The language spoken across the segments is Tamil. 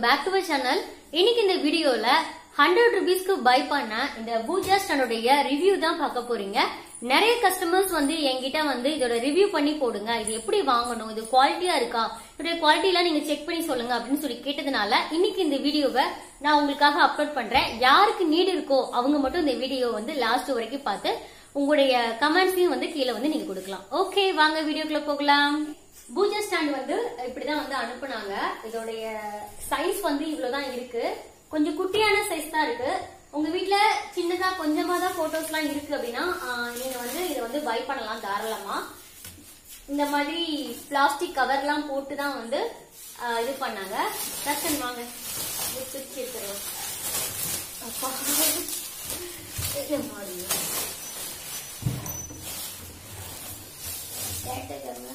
பேக் டு சேனல் இன்னைக்கு இந்த வீடியோல ஹண்ட்ரட் ருபீஸ்க்கு பை பண்ண இந்த பூஜா ஸ்டாண்டோடைய ரிவ்யூ தான் பார்க்க போறீங்க நிறைய கஸ்டமர்ஸ் வந்து என்கிட்ட வந்து இதோட ரிவ்யூ பண்ணி போடுங்க இது எப்படி வாங்கணும் இது குவாலிட்டியா இருக்கா இதோட குவாலிட்டி எல்லாம் நீங்க செக் பண்ணி சொல்லுங்க அப்படின்னு சொல்லி கேட்டதுனால இன்னைக்கு இந்த வீடியோவை நான் உங்களுக்காக அப்லோட் பண்றேன் யாருக்கு நீடு இருக்கோ அவங்க மட்டும் இந்த வீடியோ வந்து லாஸ்ட் வரைக்கும் பார்த்து உங்களுடைய கமெண்ட்ஸையும் வந்து கீழே வந்து நீங்க கொடுக்கலாம் ஓகே வாங்க வீடியோக்குள்ள போகலாம் பூஜா ஸ்டாண்ட் வந்து இப்படிதான் வந்து அனுப்புனாங்க இதோடைய சைஸ் வந்து இவ்வளவுதான் இருக்கு கொஞ்சம் குட்டியான சைஸ் தான் இருக்கு உங்க வீட்ல சின்னதா கொஞ்சமா தான் போட்டோஸ் எல்லாம் இருக்கு அப்படின்னா ஆஹ், நீங்க வந்து இதை வந்து பை பண்ணலாம் தாராளமா இந்த மாதிரி பிளாஸ்டிக் கவர் எல்லாம் போட்டு தான் வந்து ஆஹ், இது பண்ணாங்க தர்ஷன் வாங்க இது பிரிச்சு எடுத்துருவோம் அப்பா இது மாதிரி கேட்டுக்கங்க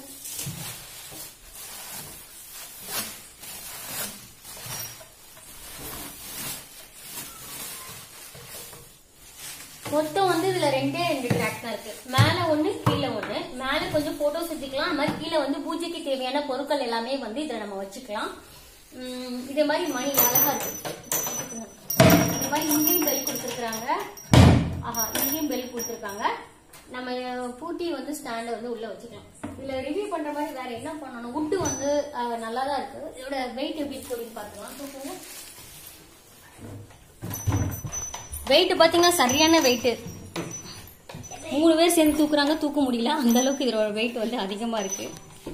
மொத்தம் வந்து இதுல ரெண்டே ரெண்டு ட்ராக் தான் இருக்கு மேல ஒண்ணு கீழே ஒண்ணு மேல கொஞ்சம் போட்டோஸ் வச்சுக்கலாம் அது மாதிரி கீழே வந்து பூஜைக்கு தேவையான பொருட்கள் எல்லாமே வந்து இதுல நம்ம வச்சுக்கலாம் உம் இதே மாதிரி மணி அழகா இருக்கு இந்த மாதிரி இங்கேயும் பெல் கொடுத்துருக்காங்க ஆஹா இங்கேயும் பெல் கொடுத்துருக்காங்க நம்ம பூட்டி வந்து ஸ்டாண்டை வந்து உள்ள வச்சுக்கலாம் இதுல ரிவ்யூ பண்ற மாதிரி வேற என்ன பண்ணணும் வுட்டு வந்து அஹ், நல்லா தான் இருக்கு இதோட வெயிட் எப்படி இருக்கு அப்படின்னு பாத்துக்கலாம் தூக்குங்க வெயிட் பாத்தீங்கன்னா சரியான வெயிட் மூணு பேர் சேர்ந்து தூக்குறாங்க தூக்க முடியல அந்த அளவுக்கு இதோட வெயிட் வந்து அதிகமா இருக்கு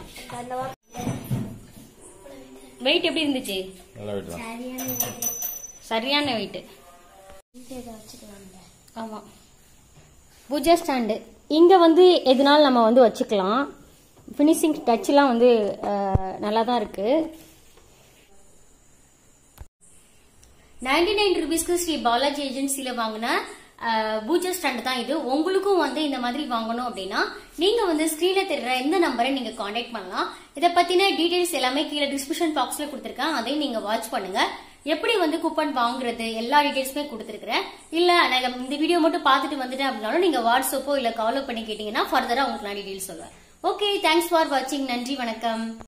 வெயிட் எப்படி இருந்துச்சு நல்லா வெயிட் தான் சரியான வெயிட் ஆமா பூஜா ஸ்டாண்டு இங்க வந்து எதுனாலும் நம்ம வந்து வச்சுக்கலாம் ஃபினிஷிங் டச்லாம் வந்து அஹ், நல்லா தான் இருக்கு நைன்டி நைன் ருபீஸ்க்கு ஸ்ரீ பாலாஜி ஏஜென்சில வாங்கின அஹ், பூஜா ஸ்டாண்ட் தான் இது உங்களுக்கும் வந்து இந்த மாதிரி வாங்கணும் அப்படின்னா நீங்க வந்து ஸ்கிரீன்ல தெரியுற இந்த நம்பரை நீங்க காண்டாக்ட் பண்ணலாம் இதை பத்தின டீடைல்ஸ் எல்லாமே கீழே டிஸ்கிரிப்ஷன் பாக்ஸ்ல கொடுத்துருக்கேன் அதையும் நீங்க வாட்ச் பண்ணுங்க எப்படி வந்து கூப்பன் வாங்குறது எல்லா டீடைல்ஸுமே கொடுத்துருக்கேன் இல்ல நான் இந்த வீடியோ மட்டும் பார்த்துட்டு வந்துட்டேன் அப்படின்னாலும் நீங்க வாட்ஸ்அப்போ இல்ல காலோ பண்ணி கேட்டீங்கன்னா ஃபர்தரா உங்களுக்கு நான் டீடைல்ஸ் சொல்லுவேன் ஓகே தேங்க்ஸ் ஃபார் வாட்சிங் நன்றி வணக்கம்